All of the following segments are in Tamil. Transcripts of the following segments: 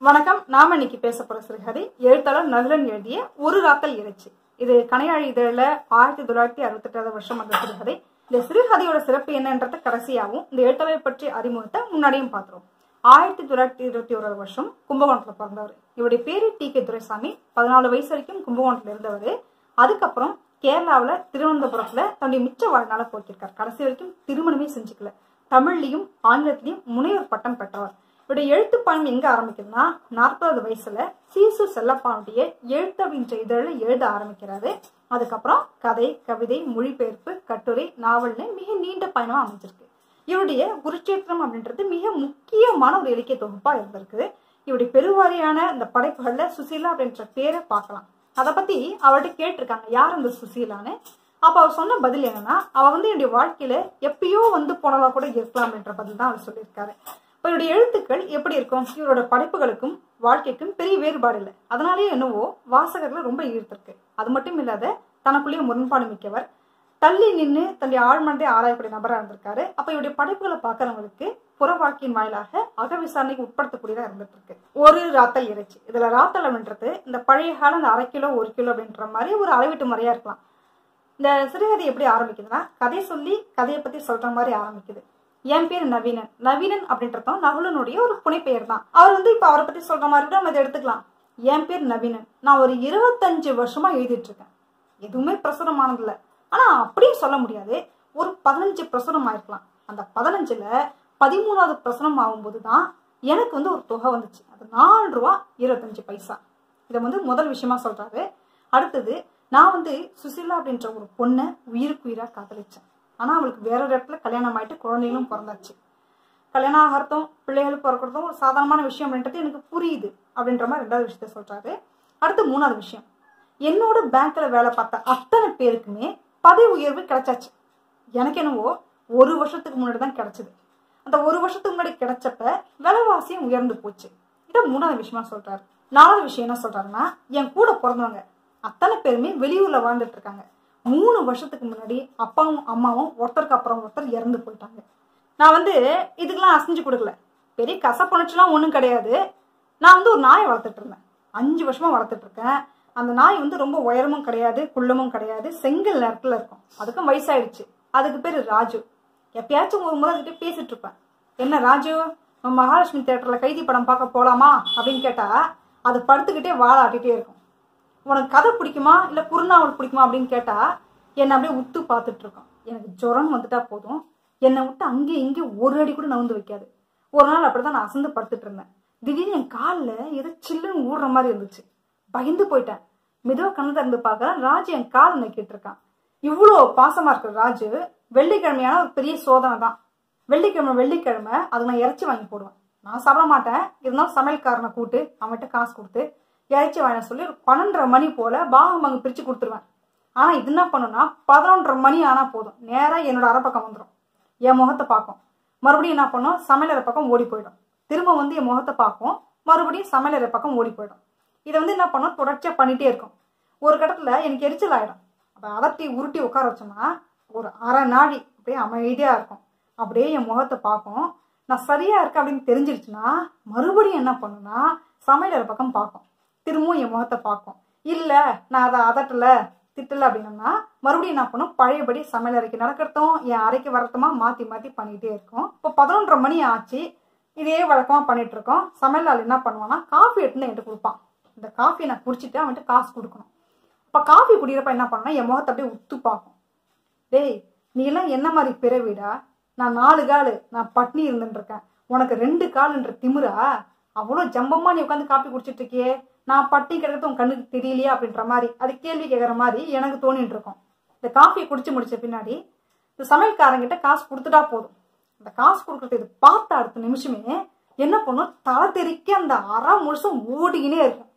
வணக்கம் நாம இன்னைக்கு பேச போற சிறுகதை எழுத்தாளர் நகுலன் எழுதிய ஒரு ராக்கல் இறைச்சி இது கனையாழி இதழில் ஆயிரத்தி தொள்ளாயிரத்தி அறுபத்தி எட்டாவது வருஷம் அந்த சிறுகதை இந்த சிறுகதையோட சிறப்பு என்னன்றத கடைசியாகவும் இந்த எழுத்தாளரை பற்றி அறிமுகத்தை முன்னாடியும் பார்த்துருவோம் ஆயிரத்தி தொள்ளாயிரத்தி இருபத்தி ஓராவது வருஷம் கும்பகோணத்துல பிறந்தவர் இவருடைய பேரு டி கே துரைசாமி பதினாலு வயசு வரைக்கும் கும்பகோணத்துல இருந்தவர் அதுக்கப்புறம் கேரளாவில் திருவனந்தபுரத்துல தன்னுடைய மிச்ச வாழ்நாள போக்கியிருக்கார் கடைசி வரைக்கும் திருமணமே செஞ்சுக்கல தமிழ்லையும் ஆங்கிலத்திலையும் முனைவர் பட்டம் பெற்றவர் இவருடைய எழுத்து பயணம் எங்க ஆரம்பிக்குதுன்னா நாற்பது வயசுல சீசு செல்லப்பாவுடைய எழுத்து அப்படின்ற இதழில் எழுத ஆரம்பிக்கிறாரு அதுக்கப்புறம் கதை கவிதை மொழிபெயர்ப்பு கட்டுரை நாவல்னு மிக நீண்ட பயணம் அமைஞ்சிருக்கு இவருடைய குருட்சேத்திரம் அப்படின்றது மிக முக்கியமான ஒரு இலக்கிய தொகுப்பா இருந்திருக்கு இவருடைய பெருவாரியான இந்த படைப்புகள்ல சுசீலா அப்படின்ற பேரை பார்க்கலாம் அதை பத்தி அவர்கிட்ட கேட்டிருக்காங்க யார் அந்த சுசீலான்னு அப்ப அவர் சொன்ன பதில் என்னன்னா அவ வந்து என்னுடைய வாழ்க்கையில எப்பயோ வந்து போனவா கூட இருக்கலாம் அப்படின்ற பதில் தான் அவர் சொல்லியிருக்காரு இப்ப இவருடைய எழுத்துக்கள் எப்படி இருக்கும் இவரோட படைப்புகளுக்கும் வாழ்க்கைக்கும் பெரிய வேறுபாடு இல்லை அதனாலேயே என்னவோ வாசகர்களை ரொம்ப ஈர்த்திருக்கு அது மட்டும் இல்லாத தனக்குள்ளேயே முரண்பாடு மிக்கவர் தள்ளி நின்று தன்னுடைய ஆழ்மனதை ஆராயக்கூடிய நபராக இருந்திருக்காரு அப்ப இவருடைய படைப்புகளை பார்க்கறவங்களுக்கு புற வாழ்க்கையின் வாயிலாக அக விசாரணைக்கு உட்படுத்தக்கூடியதா இருந்துட்டு இருக்கு ஒரு ராத்தல் இறைச்சி இதுல ராத்தல் அப்படின்றது இந்த பழைய காலம் இந்த அரை கிலோ ஒரு கிலோ அப்படின்ற மாதிரி ஒரு அளவீட்டு முறையா இருக்கலாம் இந்த சிறுகதை எப்படி ஆரம்பிக்குதுன்னா கதை சொல்லி கதையை பத்தி சொல்ற மாதிரி ஆரம்பிக்குது என் பேர் நவீனன் நவீனன் அப்படின்றதும் நகுலனுடைய ஒரு புனைப்பெயர் தான் அவர் வந்து இப்ப அவரை பத்தி சொல்ற மாதிரி கூட நம்ம இதை எடுத்துக்கலாம் என் பேர் நவீனன் நான் ஒரு இருபத்தஞ்சு வருஷமா எழுதிட்டு இருக்கேன் எதுவுமே பிரசுரமானது இல்லை ஆனா அப்படியும் சொல்ல முடியாது ஒரு பதினஞ்சு பிரசுரம் ஆயிருக்கலாம் அந்த பதினஞ்சுல பதிமூணாவது பிரசுரம் ஆகும்போது தான் எனக்கு வந்து ஒரு தொகை வந்துச்சு அது நாலு ரூபா இருபத்தஞ்சு பைசா இதை வந்து முதல் விஷயமா சொல்றாரு அடுத்தது நான் வந்து சுசிலா அப்படின்ற ஒரு பொண்ணை உயிருக்கு உயிரா காதலிச்சேன் ஆனா அவளுக்கு வேற ஒரு இடத்துல கல்யாணம் ஆயிட்டு குழந்தைகளும் பிறந்தாச்சு கல்யாணம் ஆகிறதும் பிள்ளைகள் பிறக்கிறதும் ஒரு சாதாரணமான விஷயம் அப்படின்றது எனக்கு புரியுது அப்படின்ற மாதிரி ரெண்டாவது விஷயத்த சொல்றாரு அடுத்து மூணாவது விஷயம் என்னோட பேங்க்ல வேலை பார்த்த அத்தனை பேருக்குமே பதவி உயர்வு கிடைச்சாச்சு எனக்கு என்னவோ ஒரு வருஷத்துக்கு முன்னாடி தான் கிடைச்சது அந்த ஒரு வருஷத்துக்கு முன்னாடி கிடைச்சப்ப விலைவாசியும் உயர்ந்து போச்சு இதை மூணாவது விஷயமா சொல்றாரு நாலாவது விஷயம் என்ன சொல்றாருன்னா என் கூட பிறந்தவங்க அத்தனை பேருமே வெளியூர்ல வாழ்ந்துட்டு இருக்காங்க மூணு வருஷத்துக்கு முன்னாடி அப்பாவும் அம்மாவும் ஒருத்தருக்கு அப்புறம் ஒருத்தர் இறந்து போயிட்டாங்க நான் வந்து இதுக்கெல்லாம் அசைஞ்சு கொடுக்கல பெரிய கசப்புணர்ச்சிலாம் ஒன்றும் கிடையாது நான் வந்து ஒரு நாயை வளர்த்துட்டு இருந்தேன் அஞ்சு வருஷமா வளர்த்துட்டு இருக்கேன் அந்த நாய் வந்து ரொம்ப உயரமும் கிடையாது குள்ளமும் கிடையாது செங்கல் நேரத்துல இருக்கும் அதுக்கும் வயசாயிடுச்சு அதுக்கு பேரு ராஜு எப்பயாச்சும் ஒரு முறை கிட்ட பேசிட்டு இருப்பேன் என்ன ராஜு நம்ம மகாலட்சுமி தேட்டர்ல கைதி படம் பார்க்க போலாமா அப்படின்னு கேட்டா அது படுத்துக்கிட்டே வாழாட்டிட்டே இருக்கும் உனக்கு கதை பிடிக்குமா இல்ல குறுநாவல் பிடிக்குமா அப்படின்னு கேட்டா என்னை அப்படியே உத்து பார்த்துட்டு இருக்கோம் எனக்கு ஜுரம் வந்துட்டா போதும் என்னை விட்டு அங்கேயும் இங்கேயும் ஒரு அடி கூட நவுந்து வைக்காது ஒரு நாள் அப்படிதான் நான் அசந்து படுத்துட்டு இருந்தேன் திடீர்னு என் காலில் ஏதோ சில்லுன்னு ஊடுற மாதிரி இருந்துச்சு பயந்து போயிட்டேன் மெதுவாக கண்ணு திறந்து பார்க்கறேன் ராஜு என் காலை நக்கிட்டு இருக்கான் இவ்வளோ பாசமா இருக்கிற ராஜு வெள்ளிக்கிழமையான ஒரு பெரிய சோதனை தான் வெள்ளிக்கிழமை வெள்ளிக்கிழமை அதுக்கு நான் இறைச்சி வாங்கி போடுவேன் நான் சாப்பிட மாட்டேன் இருந்தாலும் சமையல்காரனை கூட்டு அவன்கிட்ட காசு கொடுத்து இறைச்சி வாங்க சொல்லி ஒரு பன்னெண்டரை மணி போல பாகம் பங்கு பிரிச்சு கொடுத்துருவேன் ஆனா இது என்ன பண்ணுன்னா பதினொன்றரை மணி ஆனா போதும் நேரா என்னோட அரைப்பக்கம் வந்துடும் என் முகத்தை பார்க்கும் மறுபடியும் என்ன பண்ணும் சமையலறை பக்கம் ஓடி போயிடும் திரும்ப வந்து என் முகத்தை பார்க்கும் மறுபடியும் சமையலறை பக்கம் ஓடி போயிடும் இதை வந்து என்ன பண்ணும் தொடர்ச்சியா பண்ணிட்டே இருக்கும் ஒரு கட்டத்துல எனக்கு எரிச்சல் ஆயிடும் அதை அதட்டி உருட்டி உட்கார வச்சோம்னா ஒரு அரை நாழி அப்படியே அமைதியா இருக்கும் அப்படியே என் முகத்தை பார்க்கும் நான் சரியா இருக்கேன் அப்படின்னு தெரிஞ்சிருச்சுன்னா மறுபடியும் என்ன பண்ணுன்னா சமையலறை பக்கம் பார்க்கும் திரும்பவும் என் முகத்தை பார்க்கும் இல்ல நான் அதை அதட்டல திட்டல அப்படின்னம்னா மறுபடியும் என்ன பண்ணும் பழையபடி சமையல் அறைக்கு நடக்கிறதும் என் அறைக்கு வரத்துமா மாத்தி மாத்தி பண்ணிட்டே இருக்கும் இப்போ பதினொன்றரை மணி ஆச்சு இதே வழக்கமா பண்ணிட்டு இருக்கோம் சமையல் ஆள் என்ன பண்ணுவான்னா காஃபி எடுத்துன்னு என்கிட்ட கொடுப்பான் இந்த காஃபி நான் குடிச்சிட்டு அவன்கிட்ட காசு கொடுக்கணும் இப்போ காஃபி குடிக்கிறப்ப என்ன பண்ணா என் முகத்தை அப்படியே உத்து பார்க்கும் டேய் நீ எல்லாம் என்ன மாதிரி பிறவிடா நான் நாலு காலு நான் பட்னி இருந்துட்டு இருக்கேன் உனக்கு ரெண்டு காலுன்ற திமிரா அவ்வளோ ஜம்பமா நீ உட்காந்து காப்பி குடிச்சிட்டு இருக்கியே நான் பட்டி கிடக்கிறது உன் கண்ணுக்கு தெரியலையா அப்படின்ற மாதிரி அது கேள்வி கேட்குற மாதிரி எனக்கு தோணிட்டு இருக்கும் இந்த காஃபியை குடிச்சு முடிச்ச பின்னாடி இந்த சமையல்காரங்கிட்ட காசு கொடுத்துட்டா போதும் அந்த காசு கொடுக்கறது இது பார்த்த அடுத்த நிமிஷமே என்ன பண்ணும் தலை தெறிக்க அந்த அரை முழுசும் ஓடிக்கினே இருக்கும்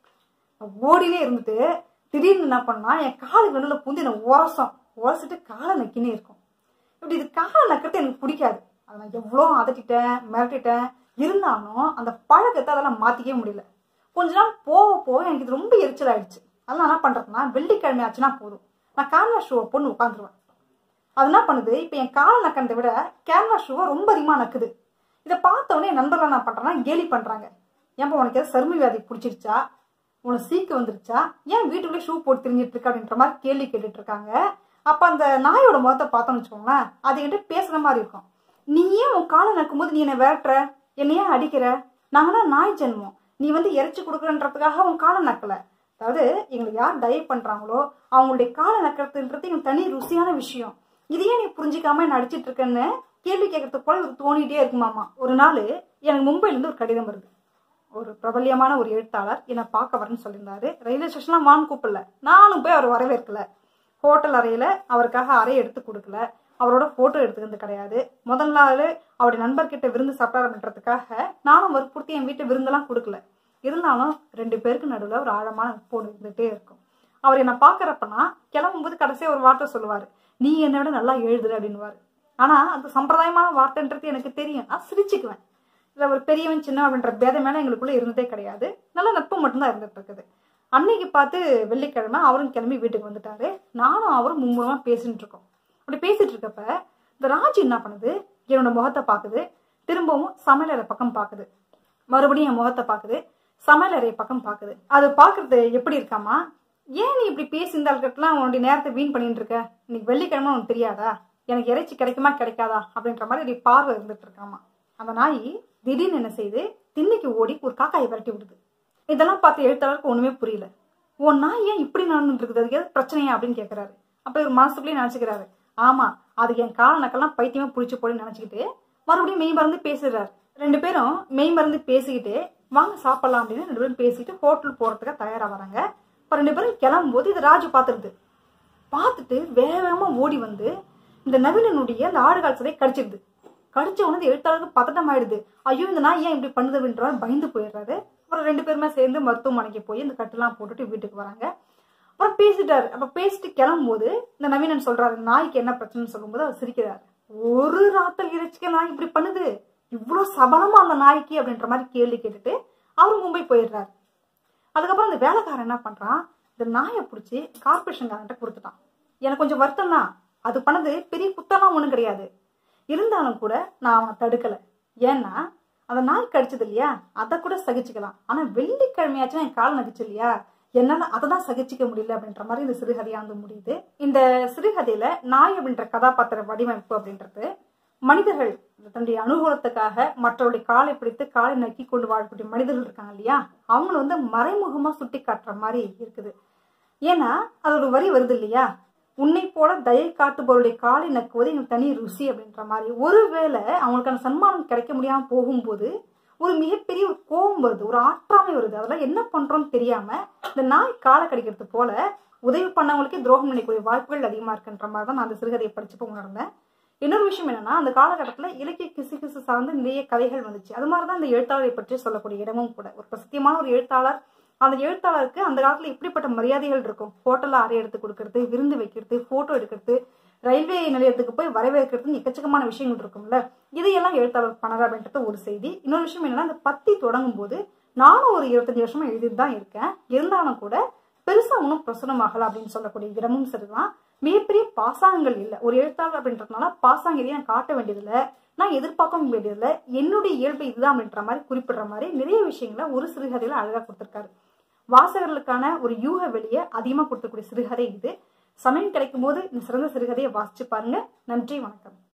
ஓடினே இருந்துட்டு திடீர்னு என்ன பண்ணா என் காலுக்கு நடுவில் புந்தி என்னை உரசம் உரசிட்டு காலை நக்கினே இருக்கும் இப்படி இது காலை நக்கிறது எனக்கு பிடிக்காது அதை நான் எவ்வளோ அதட்டிட்டேன் மிரட்டிட்டேன் இருந்தாலும் அந்த பழக்கத்தை அதெல்லாம் மாற்றிக்கவே முடியல கொஞ்ச நாள் போக போக எனக்கு இது ரொம்ப எரிச்சல் ஆயிடுச்சு அதெல்லாம் என்ன பண்ணுறதுன்னா வெள்ளிக்கிழமை ஆச்சுன்னா போதும் நான் கேன்வா ஷூவை பொண்ணு உட்காந்துருவேன் அது என்ன பண்ணுது இப்போ என் காலை நக்கிறதை விட கேன்வா ஷூவை ரொம்ப அதிகமாக நக்குது இதை பார்த்த உடனே என் நண்பர்கள் என்ன பண்ணுறாங்கன்னா கேலி பண்ணுறாங்க ஏன்பா உனக்கு ஏதாவது சரும வியாதி பிடிச்சிருச்சா உனக்கு சீக்கு வந்துருச்சா ஏன் வீட்டுக்குள்ளே ஷூ போட்டு திரிஞ்சிட்டு இருக்க அப்படின்ற மாதிரி கேள்வி கேட்டுட்டு இருக்காங்க அப்ப அந்த நாயோட முகத்தை பார்த்தோம்னு வச்சுக்கோங்களேன் அது கிட்ட பேசுற மாதிரி இருக்கும் நீ ஏன் உன் காலை நக்கும்போது நீ என்னை விரட்டுற என்னையே அடிக்கிற நாங்களாம் நாய் ஜென்மம் நீ வந்து இறைச்சி கொடுக்குறன்றதுக்காக உன் காலை நக்கல அதாவது எங்களுக்கு யார் டயட் பண்றாங்களோ அவங்களுடைய காலை நக்கிறதுன்றது எங்களுக்கு தனி ருசியான விஷயம் இதையே நீ புரிஞ்சிக்காம என்ன அடிச்சிட்டு இருக்கேன்னு கேள்வி கேட்கறதுக்கு போல இவருக்கு தோணிட்டே இருக்குமாமா ஒரு நாள் எனக்கு மும்பைல இருந்து ஒரு கடிதம் வருது ஒரு பிரபல்யமான ஒரு எழுத்தாளர் என்னை பார்க்க வரேன்னு சொல்லியிருந்தாரு ரயில்வே ஸ்டேஷன்லாம் வான் கூப்பிடல நானும் போய் அவர் வரவேற்கல ஹோட்டல் அறையில அவருக்காக அறை எடுத்து கொடுக்கல அவரோட போட்டோ எடுத்துக்கிறது கிடையாது முதல் நாள் அவருடைய நண்பர்கிட்ட விருந்து சாப்பிட்டார் அப்படின்றதுக்காக நானும் வற்புறுத்தி என் வீட்டு விருந்தெல்லாம் கொடுக்கல இருந்தாலும் ரெண்டு பேருக்கு நடுவில் ஒரு ஆழமான போடு இருந்துகிட்டே இருக்கும் அவர் என்னை பார்க்குறப்பனா கிளம்பும்போது கடைசியாக ஒரு வார்த்தை சொல்லுவார் நீ என்னை விட நல்லா எழுதுற அப்படின்னுவார் ஆனால் அந்த சம்பிரதாயமான வார்த்தைன்றது எனக்கு தெரியும் நான் சிரிச்சுக்குவேன் இதில் ஒரு பெரியவன் சின்ன அப்படின்ற பேதம் மேலே எங்களுக்குள்ளே இருந்ததே கிடையாது நல்ல நட்பு மட்டும்தான் இருந்துட்டு இருக்குது அன்னைக்கு பார்த்து வெள்ளிக்கிழமை அவரும் கிளம்பி வீட்டுக்கு வந்துட்டாரு நானும் அவரும் மும்முரமாக பேசிட்டு இருக்கோம் அப்படி பேசிட்டு இருக்கப்ப இந்த ராஜு என்ன பண்ணுது என்னோட முகத்தை பார்க்குது திரும்பவும் சமையலறை பக்கம் பார்க்குது மறுபடியும் என் முகத்தை பார்க்குது சமையலறை பக்கம் பார்க்குது அது பார்க்கறது எப்படி இருக்காமா ஏன் நீ இப்படி பேசி இந்த ஆள்கிட்டலாம் உன்னுடைய நேரத்தை வீண் பண்ணிட்டு இருக்க இன்னைக்கு வெள்ளிக்கிழமை உனக்கு தெரியாதா எனக்கு இறைச்சி கிடைக்குமா கிடைக்காதா அப்படின்ற மாதிரி இப்படி பார்வை இருந்துட்டு இருக்காமா அந்த நாய் திடீர்னு என்ன செய்யுது திண்ணைக்கு ஓடி ஒரு காக்காயை விரட்டி விடுது இதெல்லாம் பார்த்து எழுத்தாளருக்கு ஒண்ணுமே புரியல உன் நாய் ஏன் இப்படி நடந்துட்டு இருக்குது அதுக்கு எது பிரச்சனையா அப்படின்னு கேட்கறாரு அப்ப இவர் மனசுக்குள்ளேயே நினைச்சுக்கிறாரு ஆமா அதுக்கு என் கால நக்கெல்லாம் பைத்தியமா புடிச்சு போடி நினைச்சுக்கிட்டு மறுபடியும் மெய் மறந்து பேசுறாரு ரெண்டு பேரும் மெய் மறந்து பேசிக்கிட்டு வாங்க சாப்பிடலாம் அப்படின்னு ரெண்டு பேரும் பேசிட்டு ஹோட்டல் போறதுக்கு தயாரா வராங்க இப்ப ரெண்டு பேரும் கிளம்பும் போது இது ராஜு பார்த்துருது பார்த்துட்டு வேக வேகமா ஓடி வந்து இந்த நவீனனுடைய அந்த ஆடுகால் சதையை கடிச்சிருது கடிச்ச உடனே எழுத்தாளருக்கு பதட்டம் ஆயிடுது ஐயோ இந்த நாய் ஏன் இப்படி பண்ணுது அப்படின்ற பயந்து போயிடுறாரு அப்புறம் ரெண்டு பேருமே சேர்ந்து மருத்துவமனைக்கு போய் இந்த கட்டுலாம் போட்டுட்டு வீட்டுக்கு வராங்க அப்புறம் பேசிட்டாரு அப்ப பேசிட்டு கிளம்பும்போது இந்த நவீனன் சொல்றாரு நாய்க்கு என்ன பிரச்சனைன்னு சொல்லும்போது அவர் சிரிக்கிறாரு ஒரு ராத்தல் இறைச்சிக்க நாய் இப்படி பண்ணுது இவ்வளவு சபலமா அந்த நாய்க்கு அப்படின்ற மாதிரி கேள்வி கேட்டுட்டு அவர் மும்பை போயிடுறாரு அதுக்கப்புறம் இந்த வேலைக்காரன் என்ன பண்றான் இந்த நாயை பிடிச்சி கார்பரேஷன்காரன்ட்ட கொடுத்துட்டான் எனக்கு கொஞ்சம் வருத்தம் தான் அது பண்ணது பெரிய குத்தம்லாம் ஒண்ணும் கிடையாது இருந்தாலும் கூட நான் அவனை தடுக்கல ஏன்னா அந்த நாய் கடிச்சது இல்லையா அதை கூட சகிச்சுக்கலாம் ஆனா வெள்ளிக்கிழமையாச்சும் என் கால் நடிச்சு இல்லையா என்னால அதை தான் சகிச்சுக்க முடியல அப்படின்ற மாதிரி இந்த சிறுகதையா வந்து முடியுது இந்த சிறுகதையில நாய் அப்படின்ற கதாபாத்திர வடிவமைப்பு அப்படின்றது மனிதர்கள் தன்னுடைய அனுகூலத்துக்காக மற்றவருடைய காலை பிடித்து காலை நக்கி கொண்டு வாழக்கூடிய மனிதர்கள் இருக்காங்க இல்லையா அவங்கள வந்து மறைமுகமா சுட்டி காட்டுற மாதிரி இருக்குது ஏன்னா அதோட வரி வருது இல்லையா உன்னை போல தயை காட்டுபவருடைய காலை நக்குவது எனக்கு தனி ருசி அப்படின்ற மாதிரி ஒருவேளை அவங்களுக்கான சன்மானம் கிடைக்க முடியாம போகும்போது ஒரு மிகப்பெரிய ஒரு கோபம் வருது ஒரு ஆற்றாமை வருது அதெல்லாம் என்ன பண்றோம்னு தெரியாம இந்த நாய் காலை கடிக்கிறது போல உதவி பண்ணவங்களுக்கே துரோகம் நினைக்கக்கூடிய வாய்ப்புகள் அதிகமா இருக்குன்ற மாதிரி தான் நான் அந்த சிறுகதையை படிச்சப்போ உணர்ந்தேன் இன்னொரு விஷயம் என்னன்னா அந்த காலகட்டத்தில் இலக்கிய கிசு கிசு சார்ந்து நிறைய கதைகள் வந்துச்சு அது மாதிரி தான் இந்த எழுத்தாளரை பற்றி சொல்லக்கூடிய இடமும் கூட ஒரு பிரசித்தியமான ஒரு எழுத்தாளர் அந்த எழுத்தாளருக்கு அந்த காலத்துல இப்படிப்பட்ட மரியாதைகள் இருக்கும் ஹோட்டல்ல அறை எடுத்து கொடுக்கறது விருந்து வைக்கிறது போட்டோ எடுக்கிறது ரயில்வே நிலையத்துக்கு போய் வரவேற்கிறதுன்னு எக்கச்சக்கமான விஷயங்கள் இருக்கும்ல இதையெல்லாம் எழுத்தாளர் பண்ணார் அப்படின்றது ஒரு செய்தி இன்னொரு விஷயம் என்னன்னா இந்த பத்தி தொடங்கும் போது நானும் ஒரு இருபத்தஞ்சு வருஷமா எழுதிட்டு தான் இருக்கேன் இருந்தாலும் கூட பெருசா ஒன்றும் பிரசுரமாகல அப்படின்னு சொல்லக்கூடிய இடமும் சரிதான் மிகப்பெரிய பாசாங்கங்கள் இல்லை ஒரு எழுத்தாளர் அப்படின்றதுனால பாசாங்கரையை நான் காட்ட வேண்டியதில்லை நான் எதிர்பார்க்கவும் வேண்டியதில்லை என்னுடைய இயல்பு இதுதான் அப்படின்ற மாதிரி குறிப்பிடுற மாதிரி நிறைய விஷயங்களை ஒரு சிறுகதையில அழகா கொடுத்திருக்காரு வாசகர்களுக்கான ஒரு யூக வெளியை அதிகமா கொடுத்தக்கூடிய சிறுகதை இது சமயம் கிடைக்கும் போது இந்த சிறந்த சிறுகதையை வாசிச்சு பாருங்க நன்றி வணக்கம்